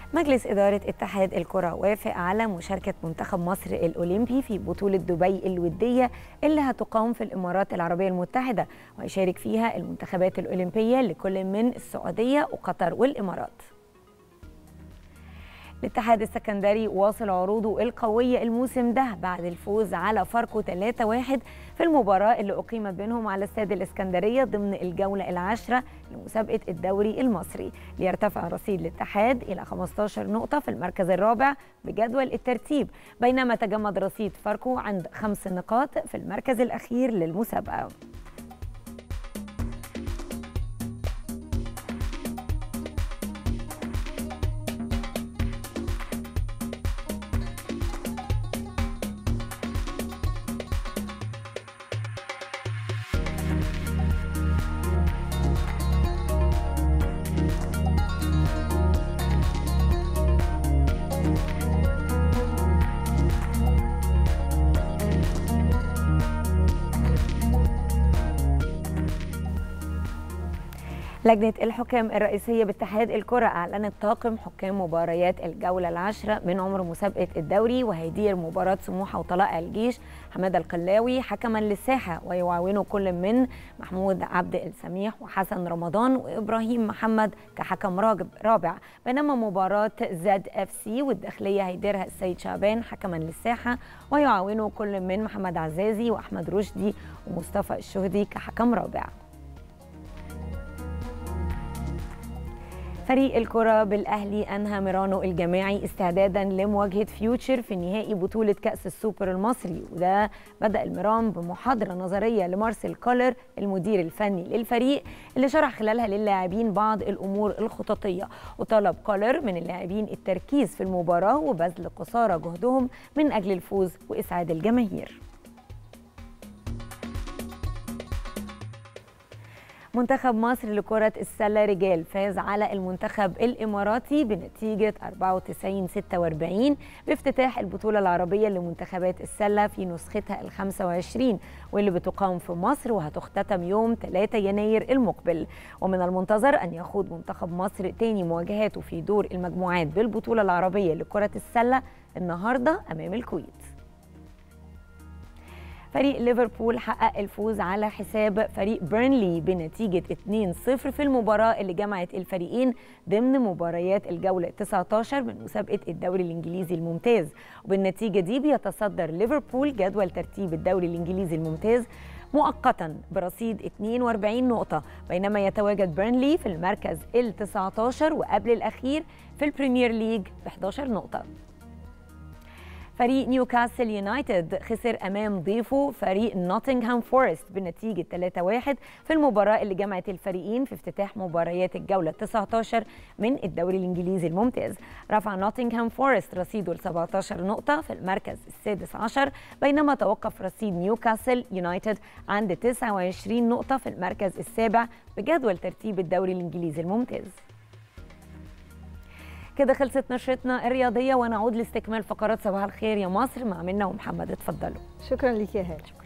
مجلس إدارة اتحاد الكرة وافق على مشاركة منتخب مصر الأولمبي في بطولة دبي الودية اللي هتقام في الإمارات العربية المتحدة ويشارك فيها المنتخبات الأولمبية لكل من السعودية وقطر والإمارات الاتحاد السكندري واصل عروضه القوية الموسم ده بعد الفوز على فاركو 3-1 في المباراة اللي أقيمت بينهم على استاد الإسكندرية ضمن الجولة العاشرة لمسابقة الدوري المصري ليرتفع رصيد الاتحاد إلى 15 نقطة في المركز الرابع بجدول الترتيب بينما تجمد رصيد فاركو عند خمس نقاط في المركز الأخير للمسابقة لجنة الحكام الرئيسية باتحاد الكرة أعلنت طاقم حكام مباريات الجولة العاشرة من عمر مسابقة الدوري وهيدير مباراة سموحة وطلائع الجيش حمادة القلاوي حكما للساحة ويعاونه كل من محمود عبد السميح وحسن رمضان وإبراهيم محمد كحكم رابع بينما مباراة زد اف سي والداخلية هيديرها السيد شعبان حكما للساحة ويعاونه كل من محمد عزازي وأحمد رشدي ومصطفى الشهدي كحكم رابع فريق الكرة بالأهلي أنهى ميرانو الجماعي استعدادا لمواجهة فيوتشر في نهائي بطولة كأس السوبر المصري وده بدأ الميران بمحاضرة نظرية لمارسيل كولر المدير الفني للفريق اللي شرح خلالها للاعبين بعض الأمور الخططية وطلب كولر من اللاعبين التركيز في المباراة وبذل قصارى جهدهم من أجل الفوز وإسعاد الجماهير منتخب مصر لكرة السلة رجال فاز على المنتخب الإماراتي بنتيجة 94 46 بافتتاح البطولة العربية لمنتخبات السلة في نسختها ال 25 واللي بتقام في مصر وهتختتم يوم 3 يناير المقبل ومن المنتظر أن يخوض منتخب مصر تاني مواجهاته في دور المجموعات بالبطولة العربية لكرة السلة النهاردة أمام الكويت فريق ليفربول حقق الفوز على حساب فريق بيرنلي بنتيجة 2-0 في المباراة اللي جمعت الفريقين ضمن مباريات الجولة 19 من مسابقة الدوري الإنجليزي الممتاز وبالنتيجة دي بيتصدر ليفربول جدول ترتيب الدوري الإنجليزي الممتاز مؤقتا برصيد 42 نقطة بينما يتواجد بيرنلي في المركز ال 19 وقبل الأخير في البريمير ليج ب 11 نقطة فريق نيوكاسل يونايتد خسر امام ضيفه فريق نوتنغهام فورست بنتيجه 3-1 في المباراه اللي جمعت الفريقين في افتتاح مباريات الجوله 19 من الدوري الانجليزي الممتاز رفع نوتنغهام فورست رصيده ل 17 نقطه في المركز السادس عشر بينما توقف رصيد نيوكاسل يونايتد عند 29 نقطه في المركز السابع بجدول ترتيب الدوري الانجليزي الممتاز كده خلصت نشرتنا الرياضيه ونعود لاستكمال فقرات صباح الخير يا مصر مع منا ومحمد اتفضلوا شكرا لك يا هاله